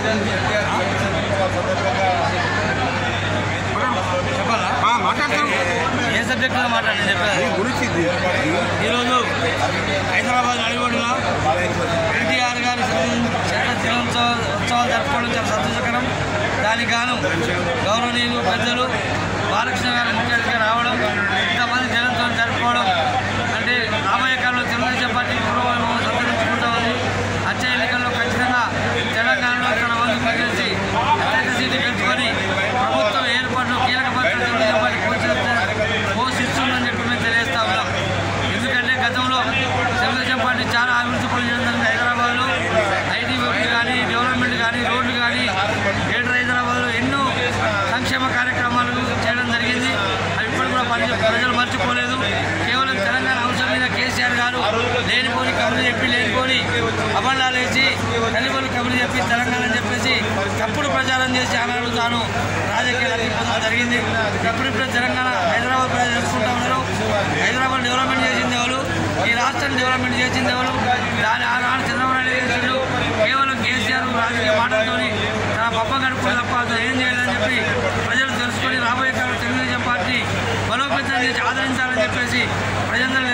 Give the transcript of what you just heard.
చెప్పాలా మాట్లాడతాం ఏ సబ్జెక్ట్ మాట్లాడి చెప్పారు గురించి ఈరోజు హైదరాబాద్ నడిబొడ్డులో ఎన్టీఆర్ గారి శత దినోత్సవ ఉత్సవాలు జరుపుకోవడం చాలా సంతోషకరం దానికి గాను గౌరవనీయులు పెద్దలు బాలకృష్ణ గారు ముఖ్య అతిథిగా రావడం ఇంతమంది జనంతో జరుపుకోవడం అంటే రాబోయే కాలంలో తెలుగుదేశం పార్టీ పూర్వవైభవం సంతరించుకుంటా ఉంది వచ్చే ఎన్నికల్లో ఖచ్చితంగా తెలంగాణలో తన వంతు పనిచేసి అత్యధిక సీట్లు గెలుచుకొని ప్రభుత్వం ఏర్పాటు కీలక పాత్ర తెలుగుదేశం పార్టీ పోషిస్తు- పోషిస్తుందని చెప్పి మేము తెలియజేస్తా ఉన్నాం ఎందుకంటే గతంలో తెలుగుదేశం పార్టీ చాలా అభివృద్ధి పనులు చేస్తుంది హైదరాబాద్లో ఐటీ వర్క్ కానీ డెవలప్మెంట్ కానీ రోడ్లు కానీ గ్రేటర్ హైదరాబాద్లో ఎన్నో సంక్షేమ కార్యక్రమాలు చేయడం జరిగింది అవి ఇప్పుడు కూడా పని ప్రజలు మర్చిపోలేదు కేవలం తెలంగాణ అంశం మీద కేసీఆర్ గారు లేనిపోని కబుర్లు చెప్పి లేనిపోని అబండాలు వేసి కలిపొని కబుర్లు చెప్పి తెలంగాణ అని చెప్పేసి తప్పుడు ప్రచారం చేసి ఆనాడు తాను రాజకీయాలకి పొందడం జరిగింది ఇప్పుడిప్పుడే తెలంగాణ హైదరాబాద్ ప్రజలు తెలుసుకుంటా ఉన్నారు హైదరాబాద్ డెవలప్మెంట్ చేసింది ఎవరు ఈ రాష్ట్రాన్ని డెవలప్మెంట్ చేసింది ఎవరు దాని ఆనాడు చంద్రబాబు నాయుడు చేసిండు కేవలం కేసీఆర్ రాజకీయ మాటలతోని తన పప్ప గడుపుకుని తప్ప అతను ఏం చేయాలని చెప్పి ప్రజలు తెలుసుకొని రాబోయే కాలం తెలుగుదేశం పార్టీ బలోపేతం చేసి ఆదరించాలని చెప్పేసి ప్రజలందరూ